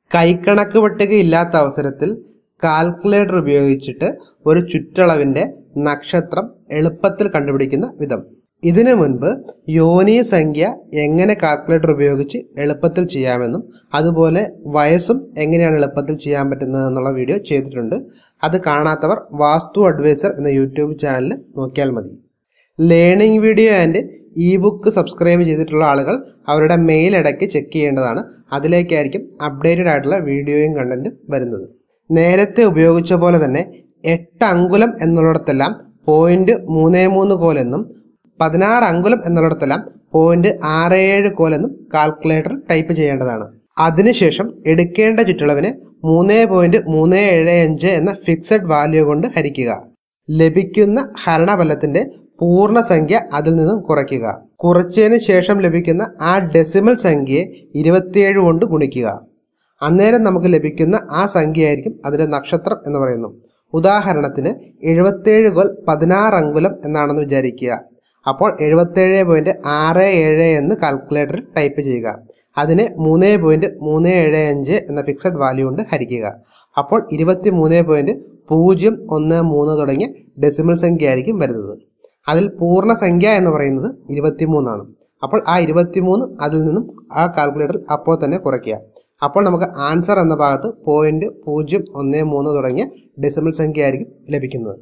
കൈക്കണക്ക് പട്ടിക ഇല്ലാത്ത അവസരത്തിൽ കാൽക്കുലേറ്റർ ഉപയോഗിച്ചിട്ട് ഒരു ചുറ്റളവിൻ്റെ നക്ഷത്രം എളുപ്പത്തിൽ കണ്ടുപിടിക്കുന്ന വിധം ഇതിനു മുൻപ് യോനി സംഖ്യ എങ്ങനെ കാൽക്കുലേറ്റർ ഉപയോഗിച്ച് എളുപ്പത്തിൽ ചെയ്യാമെന്നും അതുപോലെ വയസ്സും എങ്ങനെയാണ് എളുപ്പത്തിൽ ചെയ്യാൻ പറ്റുന്നത് എന്നുള്ള വീഡിയോ ചെയ്തിട്ടുണ്ട് അത് കാണാത്തവർ വാസ്തു അഡ്വൈസർ എന്ന യൂട്യൂബ് ചാനൽ നോക്കിയാൽ മതി learning video and e book subscribe ചെയ്തിട്ടുള്ള ആളുകൾ അവരുടെ മെയിൽ ഇടയ്ക്ക് ചെക്ക് ചെയ്യേണ്ടതാണ് അതിലേക്കായിരിക്കും അപ്ഡേറ്റഡ് ആയിട്ടുള്ള വീഡിയോയും കണ്ടന്റും വരുന്നത് നേരത്തെ ഉപയോഗിച്ച പോലെ തന്നെ എട്ട് അങ്കുലം എന്നുള്ളിടത്തെല്ലാം പോയിന്റ് മൂന്ന് മൂന്ന് കോലെന്നും പതിനാറ് അങ്കുലം എന്നുള്ളിടത്തെല്ലാം പോയിന്റ് ആറ് ഏഴ് കോലെന്നും കാൽക്കുലേറ്റർ ടൈപ്പ് ചെയ്യേണ്ടതാണ് അതിനുശേഷം എടുക്കേണ്ട ചുറ്റളവിന് മൂന്ന് പോയിന്റ് മൂന്ന് ഏഴ് അഞ്ച് എന്ന ഫിക്സഡ് വാല്യൂ കൊണ്ട് ഹരിക്കുക ലഭിക്കുന്ന ഹരണഫലത്തിന്റെ പൂർണ്ണസംഖ്യ അതിൽ നിന്നും കുറയ്ക്കുക കുറച്ചതിന് ശേഷം ലഭിക്കുന്ന ആ ഡെസിമൽ സംഖ്യയെ ഇരുപത്തിയേഴ് കൊണ്ട് ഗുണിക്കുക അന്നേരം നമുക്ക് ലഭിക്കുന്ന ആ സംഖ്യയായിരിക്കും അതിന്റെ നക്ഷത്രം എന്ന് പറയുന്നു ഉദാഹരണത്തിന് എഴുപത്തേഴ് കോൽ പതിനാറ് അങ്കുലം എന്നാണെന്ന് വിചാരിക്കുക അപ്പോൾ എഴുപത്തേഴ് പോയിന്റ് ആറ് ഏഴ് എന്ന് കാൽക്കുലേറ്ററിൽ ടൈപ്പ് ചെയ്യുക അതിനെ മൂന്ന് പോയിന്റ് മൂന്ന് ഏഴ് അഞ്ച് എന്ന ഫിക്സഡ് വാല്യൂ കൊണ്ട് ഹരിക്കുക അപ്പോൾ ഇരുപത്തി മൂന്ന് പോയിന്റ് പൂജ്യം ഒന്ന് മൂന്ന് തുടങ്ങിയ ഡെസിമൽ സംഖ്യ ആയിരിക്കും വരുന്നത് അതിൽ പൂർണ്ണസംഖ്യ എന്ന് പറയുന്നത് ഇരുപത്തിമൂന്നാണ് അപ്പോൾ ആ ഇരുപത്തിമൂന്ന് അതിൽ നിന്നും ആ കാൽക്കുലേറ്ററിൽ അപ്പോൾ തന്നെ കുറയ്ക്കുക അപ്പോൾ നമുക്ക് ആൻസർ എന്ന ഭാഗത്ത് പോയിന്റ് പൂജ്യം ഒന്ന് മൂന്ന് തുടങ്ങിയ ഡെസിമൽ സംഖ്യ ആയിരിക്കും ലഭിക്കുന്നത്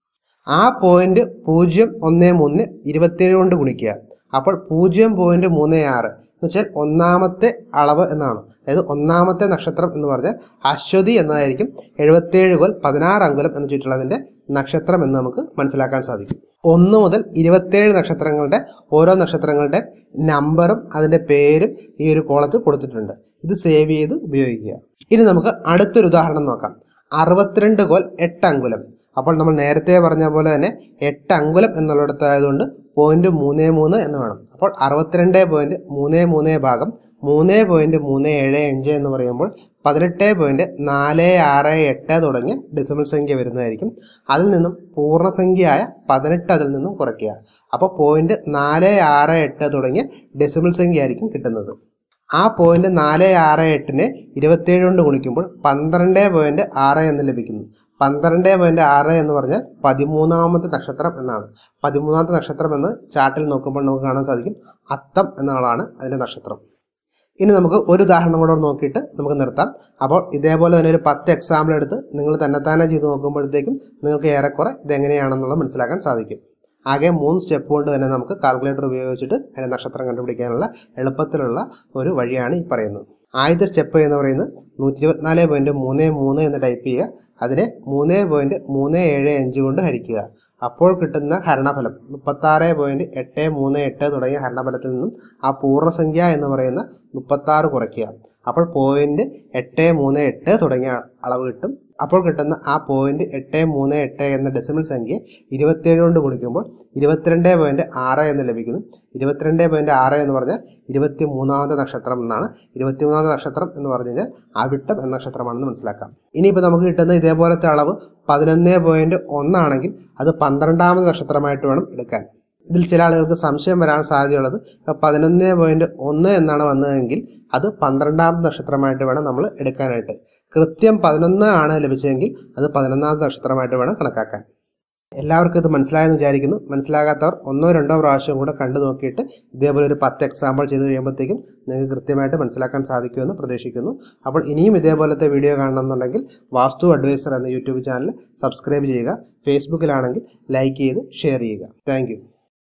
ആ പോയിന്റ് പൂജ്യം ഒന്ന് മൂന്നിന് ഇരുപത്തിയേഴ് കൊണ്ട് ഗുണിക്കുക അപ്പോൾ പൂജ്യം പോയിന്റ് മൂന്ന് ആറ് എന്ന് വെച്ചാൽ ഒന്നാമത്തെ അളവ് എന്നാണ് അതായത് ഒന്നാമത്തെ നക്ഷത്രം എന്ന് പറഞ്ഞാൽ അശ്വതി എന്നതായിരിക്കും എഴുപത്തിയേഴ് കോൽ പതിനാറ് അങ്കുലം എന്ന ചുറ്റളവിന്റെ നക്ഷത്രം എന്ന് നമുക്ക് മനസ്സിലാക്കാൻ സാധിക്കും ഒന്ന് മുതൽ ഇരുപത്തേഴ് നക്ഷത്രങ്ങളുടെ ഓരോ നക്ഷത്രങ്ങളുടെ നമ്പറും അതിന്റെ പേരും ഈ ഒരു കോളത്തിൽ കൊടുത്തിട്ടുണ്ട് ഇത് സേവ് ചെയ്ത് ഉപയോഗിക്കുക ഇനി നമുക്ക് അടുത്തൊരു ഉദാഹരണം നോക്കാം അറുപത്തിരണ്ട് കോൽ എട്ട് അങ്കുലം അപ്പോൾ നമ്മൾ നേരത്തെ പറഞ്ഞ പോലെ തന്നെ എട്ട് അങ്കുലം എന്നുള്ളിടത്തായതുകൊണ്ട് പോയിന്റ് മൂന്ന് മൂന്ന് എന്ന് വേണം അപ്പോൾ അറുപത്തിരണ്ട് പോയിന്റ് മൂന്ന് മൂന്ന് ഭാഗം മൂന്ന് പോയിന്റ് മൂന്ന് ഏഴ് അഞ്ച് എന്ന് പറയുമ്പോൾ പതിനെട്ട് പോയിന്റ് നാല് ആറ് എട്ട് തുടങ്ങിയ ഡെസിമൽ സംഖ്യ വരുന്നതായിരിക്കും അതിൽ നിന്നും പൂർണ്ണസംഖ്യയായ പതിനെട്ട് അതിൽ നിന്നും കുറയ്ക്കുക അപ്പോൾ പോയിന്റ് നാല് ആറ് എട്ട് തുടങ്ങിയ ഡെസിമൽ സംഖ്യ ആയിരിക്കും കിട്ടുന്നത് ആ പോയിന്റ് നാല് ആറ് എട്ടിനെ ഇരുപത്തിയേഴ് കൊണ്ട് ഗുണിക്കുമ്പോൾ പന്ത്രണ്ട് പോയിന്റ് ആറ് എന്ന് ലഭിക്കുന്നു പന്ത്രണ്ട് പോയിന്റ് ആറ് എന്ന് പറഞ്ഞാൽ പതിമൂന്നാമത്തെ നക്ഷത്രം എന്നാണ് പതിമൂന്നാമത്തെ നക്ഷത്രം എന്ന് ചാർട്ടിൽ നോക്കുമ്പോൾ നമുക്ക് കാണാൻ സാധിക്കും അത്തം എന്നുള്ളതാണ് അതിന്റെ നക്ഷത്രം ഇനി നമുക്ക് ഒരു ഉദാഹരണം കൂടെ നോക്കിയിട്ട് നമുക്ക് നിർത്താം അപ്പോൾ ഇതേപോലെ തന്നെ ഒരു പത്ത് എക്സാമ്പിൾ എടുത്ത് നിങ്ങൾ തന്നെത്താനെ ചെയ്ത് നോക്കുമ്പോഴത്തേക്കും നിങ്ങൾക്ക് ഏറെക്കുറെ ഇതെങ്ങനെയാണെന്നുള്ളത് മനസ്സിലാക്കാൻ സാധിക്കും ആകെ മൂന്ന് സ്റ്റെപ്പ് കൊണ്ട് തന്നെ നമുക്ക് കാൽക്കുലേറ്റർ ഉപയോഗിച്ചിട്ട് അതിന്റെ നക്ഷത്രം കണ്ടുപിടിക്കാനുള്ള എളുപ്പത്തിലുള്ള ഒരു വഴിയാണ് ഈ പറയുന്നത് ആദ്യത്തെ സ്റ്റെപ്പ് എന്ന് പറയുന്നത് നൂറ്റി ഇരുപത്തിനാല് പോയിന്റ് മൂന്ന് മൂന്ന് എന്ന് ടൈപ്പ് ചെയ്യുക അതിനെ മൂന്ന് പോയിന്റ് മൂന്ന് ഏഴ് അഞ്ച് കൊണ്ട് ഹരിക്കുക അപ്പോൾ കിട്ടുന്ന ഹരണഫലം മുപ്പത്താറ് പോയിന്റ് എട്ട് മൂന്ന് എട്ട് തുടങ്ങിയ ഹരണഫലത്തിൽ നിന്നും ആ പൂർണ്ണസംഖ്യ എന്ന് പറയുന്ന മുപ്പത്താറ് കുറയ്ക്കുക അപ്പോൾ പോയിന്റ് എട്ട് മൂന്ന് എട്ട് തുടങ്ങിയ അളവ് കിട്ടും അപ്പോൾ കിട്ടുന്ന ആ പോയിന്റ് എട്ട് മൂന്ന് എട്ട് എന്ന ഡെസിമൽ സംഖ്യ ഇരുപത്തിയേഴ് കൊണ്ട് ഗുണിക്കുമ്പോൾ ഇരുപത്തിരണ്ട് പോയിന്റ് ആറ് എന്ന് ലഭിക്കുന്നു ഇരുപത്തിരണ്ട് പോയിന്റ് ആറ് എന്ന് പറഞ്ഞാൽ ഇരുപത്തി മൂന്നാമത്തെ നക്ഷത്രം എന്നാണ് ഇരുപത്തിമൂന്നാമത്തെ നക്ഷത്രം എന്ന് പറഞ്ഞു കഴിഞ്ഞാൽ അവിട്ടം എന്ന നക്ഷത്രമാണെന്ന് മനസ്സിലാക്കാം ഇനിയിപ്പോൾ നമുക്ക് കിട്ടുന്ന ഇതേപോലത്തെ അളവ് പതിനൊന്ന് പോയിന്റ് ഒന്നാണെങ്കിൽ അത് പന്ത്രണ്ടാമത് നക്ഷത്രമായിട്ട് വേണം എടുക്കാൻ ഇതിൽ ചില ആളുകൾക്ക് സംശയം വരാൻ സാധ്യതയുള്ളത് പതിനൊന്ന് പോയിന്റ് ഒന്ന് എന്നാണ് വന്നതെങ്കിൽ അത് പന്ത്രണ്ടാമത് നക്ഷത്രമായിട്ട് വേണം നമ്മൾ എടുക്കാനായിട്ട് കൃത്യം പതിനൊന്ന് ആണ് ലഭിച്ചതെങ്കിൽ അത് പതിനൊന്നാമത് നക്ഷത്രമായിട്ട് വേണം കണക്കാക്കാൻ എല്ലാവർക്കും ഇത് മനസ്സിലായെന്ന് വിചാരിക്കുന്നു മനസ്സിലാകാത്തവർ ഒന്നോ രണ്ടോ പ്രാവശ്യം കൂടെ കണ്ടു നോക്കിയിട്ട് ഇതേപോലെ ഒരു പത്ത് എക്സാമ്പിൾ ചെയ്ത് കഴിയുമ്പോഴത്തേക്കും നിങ്ങൾക്ക് കൃത്യമായിട്ട് മനസ്സിലാക്കാൻ സാധിക്കുമെന്ന് പ്രതീക്ഷിക്കുന്നു അപ്പോൾ ഇനിയും ഇതേപോലത്തെ വീഡിയോ കാണണമെന്നുണ്ടെങ്കിൽ വാസ്തു അഡ്വൈസർ എന്ന യൂട്യൂബ് ചാനൽ സബ്സ്ക്രൈബ് ചെയ്യുക ഫേസ്ബുക്കിലാണെങ്കിൽ ലൈക്ക് ചെയ്ത് ഷെയർ ചെയ്യുക താങ്ക്